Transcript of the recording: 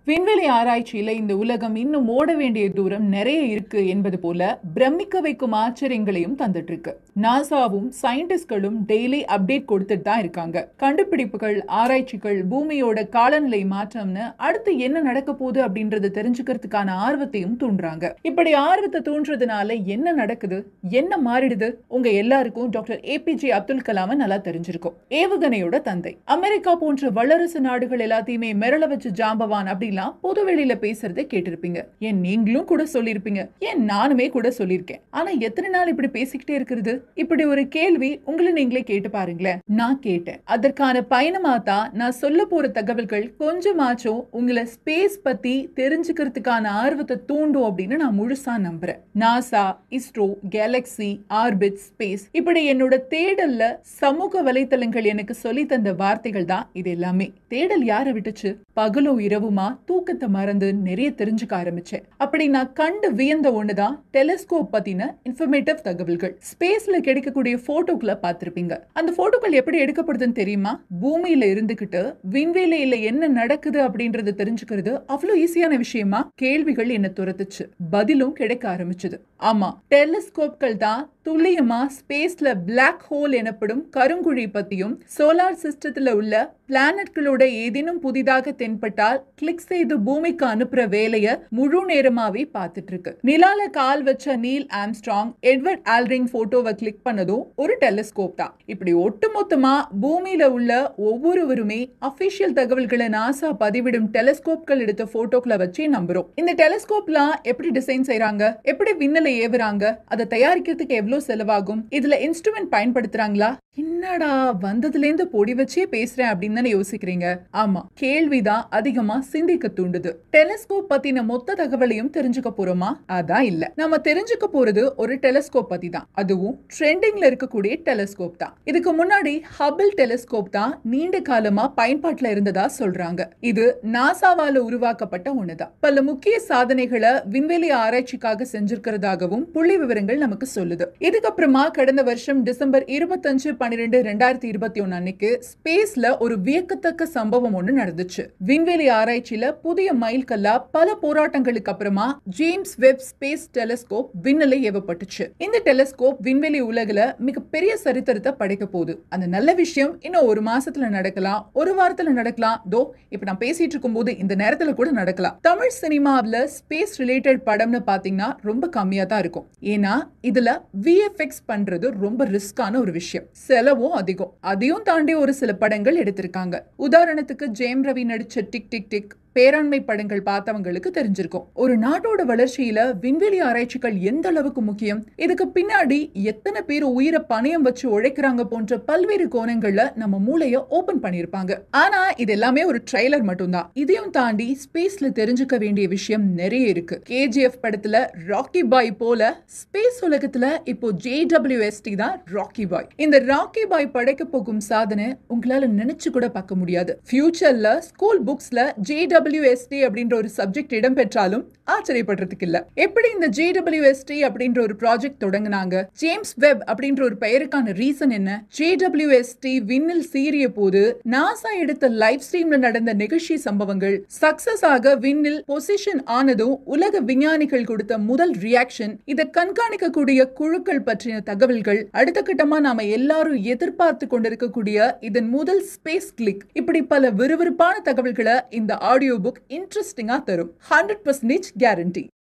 விண்வெளி ஆராய்ச்சியில இந்த உலகம் இன்னும் ஓட வேண்டிய தூரம் நிறைய இருக்கு என்பது போல பிரமிக்க வைக்கும் ஆச்சரியங்களையும் தந்துட்டு இருக்கு நாசாவும் சயின்டிஸ்ட்களும் டெய்லி அப்டேட் கொடுத்துட்டு தான் இருக்காங்க கண்டுபிடிப்புகள் ஆராய்ச்சிகள் பூமியோட காலநிலை மாற்றம்னு அடுத்து என்ன நடக்க போகுது அப்படின்றத தெரிஞ்சுக்கிறதுக்கான ஆர்வத்தையும் தூண்டுறாங்க இப்படி ஆர்வத்தை தூண்டுறதுனால என்ன நடக்குது என்ன மாறிடுது உங்க எல்லாருக்கும் டாக்டர் ஏபிஜே அப்துல் கலாம நல்லா தெரிஞ்சிருக்கும் ஏவுகணையோட தந்தை அமெரிக்கா போன்ற வல்லரசு நாடுகள் எல்லாத்தையுமே மிரள வச்சு ஜாம்பவான் அப்படிலாம் பொது வெளியில பேசுறதை கேட்டிருப்பீங்க ஏன் நீங்களும் கூட சொல்லியிருப்பீங்க ஏன் நானுமே கூட சொல்லியிருக்கேன் ஆனா எத்தனை நாள் இப்படி பேசிக்கிட்டே இருக்கிறது இப்படி ஒரு கேள்வி உங்களை நீங்களே கேட்டு பாருங்களேன் நான் கேட்டேன் அதற்கான பயணமா தான் நான் சொல்ல போற தகவல்கள் கொஞ்சமாச்சும் உங்களை ஸ்பேஸ் பத்தி தெரிஞ்சுக்கிறதுக்கான ஆர்வத்தை தூண்டும் அப்படின்னு நான் முழுசா நம்புறேன் NASA ISRO galaxy orbit space இப்படி என்னோட தேடல்ல சமூக வலைத்தளங்கள் எனக்கு சொல்லி தந்த வார்த்தைகள் தான் இது எல்லாமே தேடல் யாரை விட்டுச்சு பகலும் இரவுமா தூக்கத்தை மறந்து நிறைய தெரிஞ்சுக்க ஆரம்பிச்சேன் அப்படி நான் கண்டு வியந்த ஒண்ணுதான் டெலிஸ்கோப் பத்தின இன்ஃபர்மேட்டிவ் தகவல்கள் ஸ்பேஸ்ல கிடைக்கக்கூடிய போட்டோக்களை பார்த்திருப்பீங்க அந்த போட்டோக்கள் எப்படி எடுக்கப்படுதுன்னு தெரியுமா பூமியில இருந்துகிட்டு விண்வெளியில என்ன நடக்குது அப்படின்றத தெரிஞ்சுக்கிறது அவ்வளவு ஈஸியான விஷயமா கேள்விகள் என்ன துரத்துச்சு பதிலும் கிடைக்க ஆரம்பிச்சது ஆமா டெலிஸ்கோப்கள் தான் துல்லியமா ஸ்பேஸ்ல பிளாக் ஹோல் எனப்படும் கருங்குழி பத்தியும் சோலார் சிஸ்டத்துல உள்ள பிளானட்களோட ஏதேனும் புதிதாக தென்பட்டால் கிளிக் செய்து பூமிக்கு அனுப்புற வேலைய முழு நேரமாவே பார்த்துட்டு இருக்கு நிலால கால் வச்ச நீல் ஆம்ஸ்ட்ராங் எட்வர்ட் ஆல்ரிங் போட்டோவை கிளிக் பண்ணதும் ஒரு டெலிஸ்கோப் தான் இப்படி ஒட்டுமொத்தமா பூமியில உள்ள ஒவ்வொருவருமே அபிஷியல் தகவல்களை நாசா பதிவிடும் டெலிஸ்கோப்கள் எடுத்த போட்டோக்களை வச்சு நம்புறோம் இந்த டெலிஸ்கோப்லாம் எப்படி டிசைன் செய்றாங்க எப்படி விண்ணில ஏவுறாங்க அதை தயாரிக்கிறதுக்கு எவ்வளவு செலவாகும் இதுல இன்ஸ்ட்ருமெண்ட் பயன்படுத்துறாங்களா என்னடா வந்ததுல இருந்து பொடி வச்சே பேசுறேன் அப்படின்னு தானே யோசிக்கிறீங்க ஆமா கேள்விதான் அதிகமா சிந்திக்க தூண்டுது டெலிஸ்கோப் பத்தின மொத்த தகவலையும் தெரிஞ்சுக்க போறோமா அதான் இல்ல நம்ம தெரிஞ்சுக்க போறது ஒரு டெலிஸ்கோப் பத்தி தான் அதுவும் ட்ரெண்டிங்ல இருக்கக்கூடிய டெலிஸ்கோப் தான் இதுக்கு முன்னாடி ஹபிள் டெலிஸ்கோப் தான் நீண்ட காலமா பயன்பாட்டுல இருந்ததா சொல்றாங்க இது நாசாவால உருவாக்கப்பட்ட ஒண்ணுதான் பல முக்கிய சாதனைகளை விண்வெளி ஆராய்ச்சிக்காக செஞ்சிருக்கிறதாகவும் புள்ளி விவரங்கள் நமக்கு சொல்லுது இதுக்கப்புறமா கடந்த வருஷம் டிசம்பர் இருபத்தஞ்சு பன்னிரெண்டு ரெண்டாயிரத்தி இருபத்தி ஒன்னு அன்னைக்கு ஸ்பேஸ்ல ஒரு வியக்கத்தக்க சம்பவம் ஒண்ணு நடந்துச்சு விண்வெளி ஆராய்ச்சியில புதிய மைல்கல்லா பல போராட்டங்களுக்கு அப்புறமா ஜேம்ஸ் வெப் ஸ்பேஸ் டெலிஸ்கோப் விண்ணிலை ஏவப்பட்டுச்சு இந்த டெலிஸ்கோப் விண்வெளி உலகுல மிகப்பெரிய சரித்திரத்தை படைக்க போகுது அந்த நல்ல விஷயம் இன்னும் ஒரு மாசத்துல நடக்கலாம் ஒரு வாரத்துல நடக்கலாம் தோ இப்ப நான் பேசிட்டு இருக்கும்போது இந்த நேரத்துல கூட நடக்கலாம் தமிழ் சினிமாவில் ஸ்பேஸ் ரிலேட்டட் படம்னு பாத்தீங்கன்னா ரொம்ப கம்மியா தான் இருக்கும் ஏன்னா இதுல விஎஃப்எக்ஸ் பண்றது ரொம்ப ரிஸ்கான ஒரு விஷயம் செலவும் அதிகம் அதையும் தாண்டி ஒரு சில படங்கள் எடுத்திருக்காங்க உதாரணத்துக்கு ஜெயம் ரவி நடிச்ச டிக் டிக் டிக் பேராண்மை படங்கள் பார்த்தவங்களுக்கு தெரிஞ்சிருக்கும் ஒரு நாட்டோட வளர்ச்சியில விண்வெளி ஆராய்ச்சிகள் எந்த அளவுக்கு முக்கியம் இதுக்கு பின்னாடி எத்தனை பேர் உயிரை பணயம் வச்சு உழைக்கிறாங்க போன்ற பல்வேறு கோணங்கள்ல நம்ம மூளைய ஓபன் பண்ணிருப்பாங்க ஆனா இது எல்லாமே ஒரு ட்ரெய்லர் மட்டும்தான் இதையும் தாண்டி ஸ்பேஸ்ல தெரிஞ்சுக்க வேண்டிய விஷயம் நிறைய இருக்கு கேஜிஎஃப் படத்துல ராக்கி பாய் போல ஸ்பேஸ் உலகத்துல இப்போ ஜேடபிள்யூஎஸ்டி தான் ராக்கி பாய் இந்த ராக்கி பாய் படைக்க போகும் சாதனை உங்களால நினைச்சு கூட பார்க்க முடியாது ஃபியூச்சர்ல ஸ்கூல் புக்ஸ்ல ஜேடபிள்யூ ஜேடபிள்யூஎஸ்டி அப்படின்ற ஒரு சப்ஜெக்ட் இடம்பெற்றாலும் ஆச்சரியப்படுறதுக்கு இல்ல எப்படி இந்த ஜேடபிள்யூஎஸ்டி அப்படின்ற ஒரு ப்ராஜெக்ட் தொடங்கினாங்க ஜேம்ஸ் வெப் அப்படின்ற ஒரு பெயருக்கான ரீசன் என்ன ஜேடபிள்யூஎஸ்டி விண்ணில் சீறிய போது நாசா எடுத்த லைவ் ஸ்ட்ரீம்ல நடந்த நிகழ்ச்சி சம்பவங்கள் சக்சஸ் ஆக விண்ணில் பொசிஷன் ஆனதும் உலக விஞ்ஞானிகள் கொடுத்த முதல் ரியாக்ஷன் இதை கண்காணிக்கக்கூடிய குழுக்கள் பற்றின தகவல்கள் அடுத்த கட்டமா நாம எல்லாரும் எதிர்பார்த்து கொண்டிருக்கக்கூடிய இதன் முதல் ஸ்பேஸ் கிளிக் இப்படி பல விறுவிறுப்பான தகவல்களை இந்த ஆடியோ புக் இன்ட்ரெஸ்டிங்கா தரும் ஹண்ட்ரட் பர்சன்டேஜ் கேரண்டி